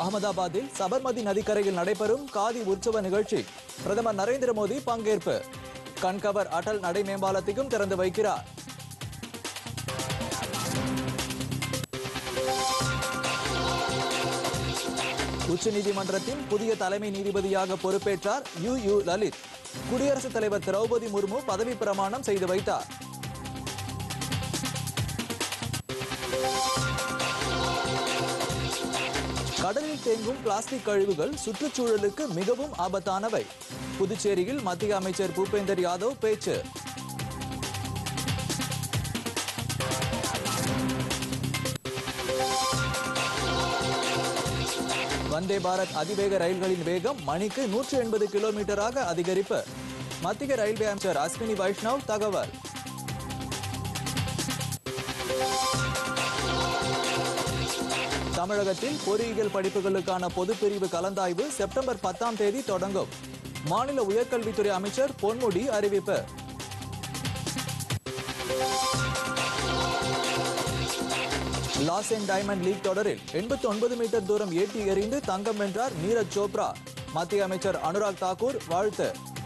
அகமதாபாத்தில் சபர்மதி நதிக்கரையில் நடைபெறும் காதி உற்சவ நிகழ்ச்சி பிரதமர் நரேந்திர மோடி பங்கேற்பு கண்கவர் அடல் நடை மேம்பாலத்தையும் திறந்து வைக்கிறார் உச்சநீதிமன்றத்தின் புதிய தலைமை நீதிபதியாக பொறுப்பேற்றார் யு யு லலித் குடியரசுத் தலைவர் திரௌபதி முர்மு பதவி பிரமாணம் செய்து வைத்தார் கடலில் தேங்கும் பிளாஸ்டிக் கழிவுகள் சுற்றுச்சூழலுக்கு மிகவும் ஆபத்தானவை புதுச்சேரியில் மத்திய அமைச்சர் பூபேந்தர் யாதவ் பேச்சு வந்தே பாரத் அதிவேக ரயில்களின் வேகம் மணிக்கு நூற்று எண்பது கிலோமீட்டராக அதிகரிப்பு மத்திய ரயில்வே அமைச்சர் அஸ்வினி வைஷ்ணவ் தகவல் தமிழகத்தில் பொறியியல் படிப்புகளுக்கான பொதுப்பிரிவு கலந்தாய்வு செப்டம்பர் பத்தாம் தேதி தொடங்கும் மாநில உயர்கல்வித்துறை அமைச்சர் பொன்முடி அறிவிப்பு லாஸ் அண்ட் டைமண்ட் லீக் தொடரில் 89 ஒன்பது மீட்டர் தூரம் ஏட்டி எறிந்து தங்கம் வென்றார் நீரஜ் சோப்ரா மத்திய அமைச்சர் அனுராக் தாக்கூர் வாழ்த்து